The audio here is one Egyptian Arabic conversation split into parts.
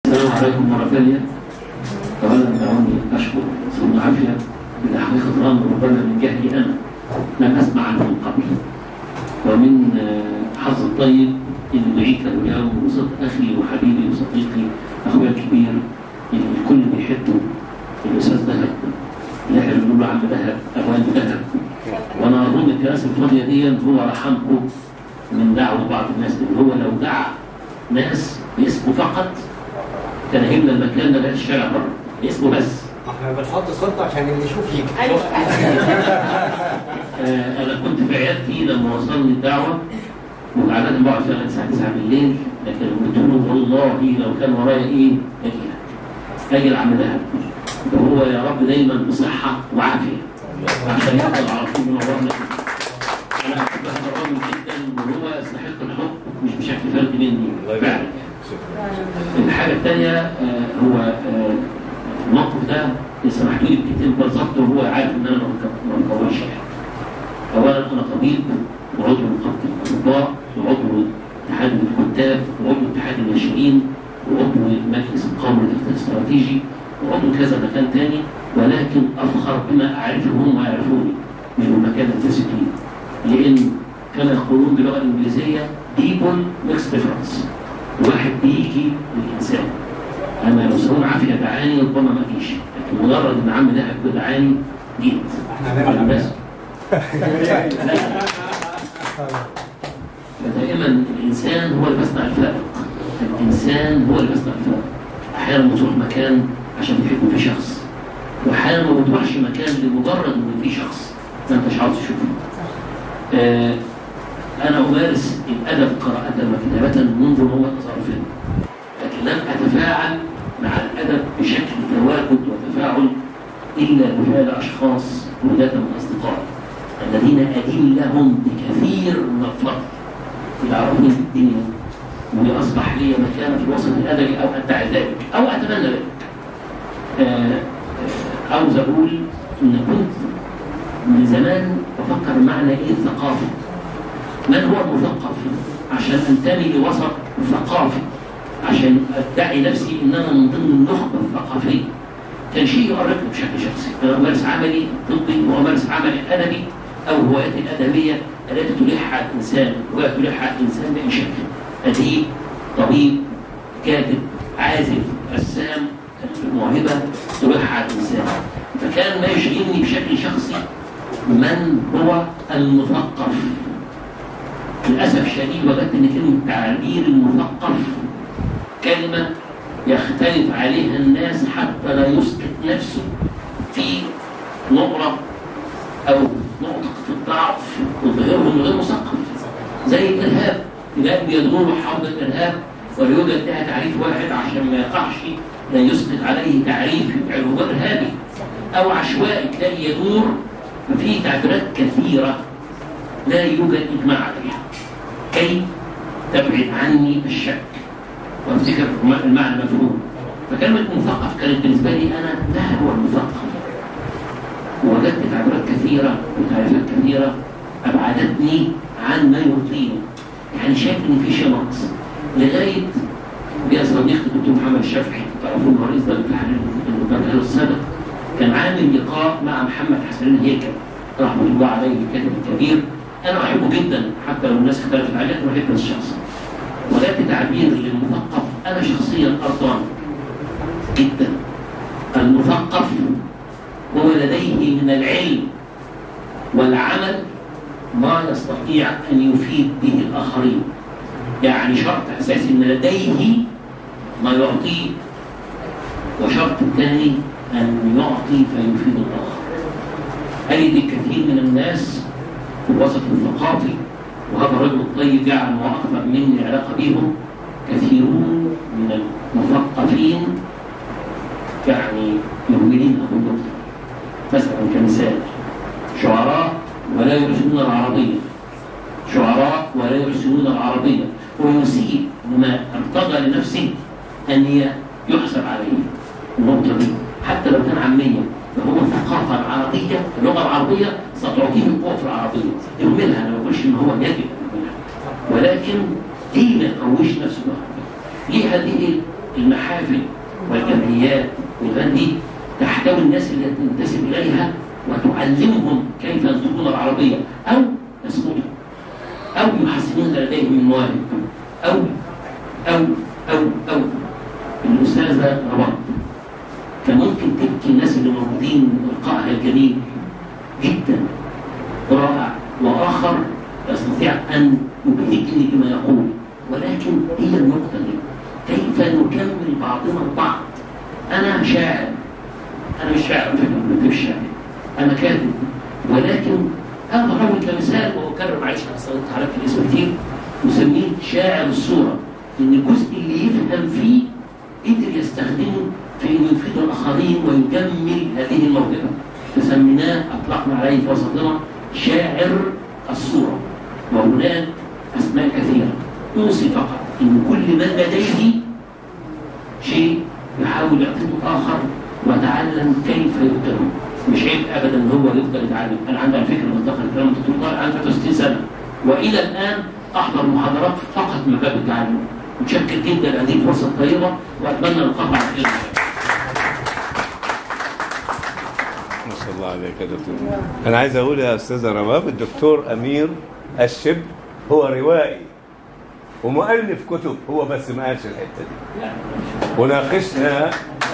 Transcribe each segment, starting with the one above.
السلام عليكم مرة ثانية أولا دعوني أشكر ثم العافية إلى حقيقة الأمر ربما من جهلي أنا لم أسمع عنه من قبل ومن آه، حظ الطيب إن دعيت له اليوم وصلت أخي وحبيبي وصديقي أخويا الكبير اللي الكل بيحبه الأستاذ دهب اللي احنا بنقول له عم دهب أوان دهب وأنا أظن الكراسي الفاضية دي هو رحمكم من دعوة بعض الناس اللي هو لو دعا ناس باسمه فقط كان هيملى المكان ده الشارع بره باسمه بس احنا بنحط خطه عشان اللي يشوف يجي آه، انا كنت في عيادتي لما وصلني الدعوه وعادة بقعد فيها لغايه الساعه 9 بالليل لكن قلت له والله لو كان ورايا ايه اجي اجي العم دهب وهو يا رب دايما بصحه وعافيه عشان يفضل على طول منورنا انا بحب هذا الراجل جدا وهو يستحق الحب مش بشكل فردي مني فعلا الحاجه الثانيه آه، هو آه، الموقف ده سمحتوا لي بكتير بالظبط وهو عارف ان انا ما بك- ما بكونش يعني. اولا انا طبيب وعضو نقابه الاطباء وعضو اتحاد الكتاب وعضو اتحاد الناشئين وعضو مجلس القومي للتخطيط الاستراتيجي وعضو كذا مكان تاني ولكن افخر بما اعرفهم ويعرفوني من المكان الفيزيكي لان كما يقولون باللغه الانجليزيه people makes difference واحد بيجي للانسان انا لو سلام عافيه دعاني ربما ما اجيش لكن مجرد ان عم دهب دعاني جيت احنا هنبقى بس فدائما الانسان هو اللي بيصنع الفارق الانسان هو اللي بيصنع الفارق احيانا بتروح مكان عشان تحب فيه شخص واحيانا ما بتروحش مكان لمجرد ان فيه شخص ما انتش عاوز تشوفه آه انا امارس الادب قراءه وكتابه منذ هو اظافر لكن لم اتفاعل مع الادب بشكل تواجد وتفاعل الا بفعل اشخاص هداة من اصدقائي الذين ادين لهم بكثير من الفضل يعرفوني في الدنيا واني اصبح لي مكانه في الوسط الادبي او ادعي ذلك او اتمنى ذلك. آه، آه، عاوز اقول ان كنت من زمان بفكر معنى ايه الثقافه؟ من هو المثقف؟ عشان انتمي لوسط ثقافي عشان ادعي نفسي ان انا من ضمن النخبه الثقافيه كان شيء يؤرقني بشكل شخصي انا امارس عملي طبي وامارس عملي ادبي او هواياتي الادبيه التي تلح على الانسان وهي تلح على الانسان باي شكل اديب طبيب كاتب عازف رسام موهبه تلح على الانسان فكان ما يشغلني بشكل شخصي من هو المثقف للاسف الشديد وجدت ان كلمه تعبير المثقف كلمه يختلف عليها الناس حتى لا يسقط نفسه في نقرة أو نقطة الضعف وظهوره انه غير مثقف زي الإرهاب تلاقي بيدور حول الإرهاب ويوجد لها تعريف واحد عشان ما يقعش لا يسقط عليه تعريف يجعله هو إرهابي أو عشوائي تلاقي يدور ففي تعبيرات كثيرة لا يوجد إجماع عليها كي تبعد عني الشك وافتكر المعنى مفهوم فكلمة مثقف كانت بالنسبة لي أنا ما هو المثقف ووجدت تعبيرات كثيرة وتعريفات كثيرة أبعدتني عن ما يرضيني يعني شايف إن في شيء ناقص لغاية جاء صديقي الدكتور محمد الشافعي تعرفون هو رئيس دولة التحرير التحرير السابق كان عامل لقاء مع محمد حسنين هيكل رحمة الله عليه الكاتب الكبير أنا أحبه جدا حتى لو الناس اختلفت عليه أنا بحبه الشخص وجدت تعبير للمثقف انا شخصيا ارضان جدا المثقف هو لديه من العلم والعمل ما يستطيع ان يفيد به الاخرين يعني شرط اساسي ان لديه ما يعطيه وشرط ثاني ان يعطي فيفيد الاخر اجد الكثير من الناس في الوسط الثقافي وهذا الرجل الطيب يعلم واكثر مني علاقه بهم كثيرون من المثقفين يعني مهملين ابو الدكتور مثلا كمثال شعراء ولا يرسلون العربيه شعراء ولا يرسلون العربيه ويسيء ما ارتضى لنفسه ان يحسب عليه النقطه دي حتى لو كان عاميا فهو الثقافه العربيه اللغه العربيه ستعطيه القوه في العربيه يهملها انا ما بقولش ان هو يجب ان يهملها ولكن ليه ما يقويش نفسه بالعربيه؟ ليه هذه المحافل والجمعيات والغد دي تحتوي الناس اللي تنتسب اليها وتعلمهم كيف ينطقون العربيه او يسقطوا او يحسنون لديهم من مواهب او او او او الاستاذه رباب كان ممكن تبكي الناس اللي موجودين القائها الجميل جدا رائع واخر يستطيع ان يبهجني بما يقول ولكن هي النقطه دي كيف نكمل بعضنا البعض انا شاعر انا مش شاعر فكره ما بكتبش شعر انا كاتب ولكن هذا الرجل كمثال واكرر معلش انا استخدمت حضرتك الاسم كتير نسميه شاعر الصوره ان الجزء اللي يفهم فيه قدر يستخدمه في انه يفيد الاخرين ويجمل هذه الموهبه فسميناه اطلقنا عليه في وسطنا شاعر الصوره وهناك اسماء كثيره اوصي فقط ان كل من لديه شيء يحاول يعطيه اخر ويتعلم كيف يتقنه مش عيب ابدا ان هو يفضل يتعلم انا عندي على فكره منطقه الكلام الدكتور طارق عنده 63 سنه والى الان احضر محاضرات فقط من باب التعلم متشكر جدا هذه فرصه طيبه واتمنى القاء على خير ما شاء الله عليك يا دكتور انا عايز اقول يا استاذه رباب الدكتور امير الشب هو روائي ومؤلف كتب هو بس ما قالش الحته دي وناقشنا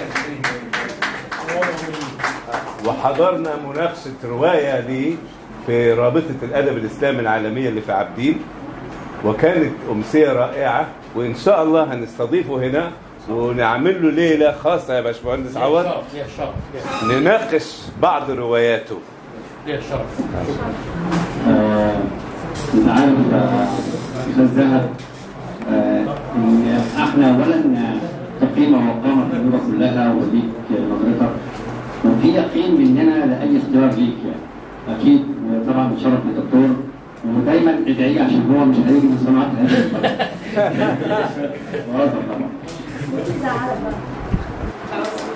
وحضرنا مناقشه روايه لي في رابطه الادب الاسلامي العالميه اللي في عابدين وكانت امسيه رائعه وان شاء الله هنستضيفه هنا ونعمل له ليله خاصه يا باشمهندس عوض ليا الشرف نناقش بعض رواياته ليا الشرف آه، انت عارف آه، استاذ ذهب آه، ان احنا اولا تقييم وقامه التجربه كلها وليك نظرتك وفي يقين مننا لاي اختيار ليك يعني اكيد طبعا بتشرف الدكتور ودايما ادعيه عشان هو مش هيجي من صناعه الادب واضح طبعا خلاص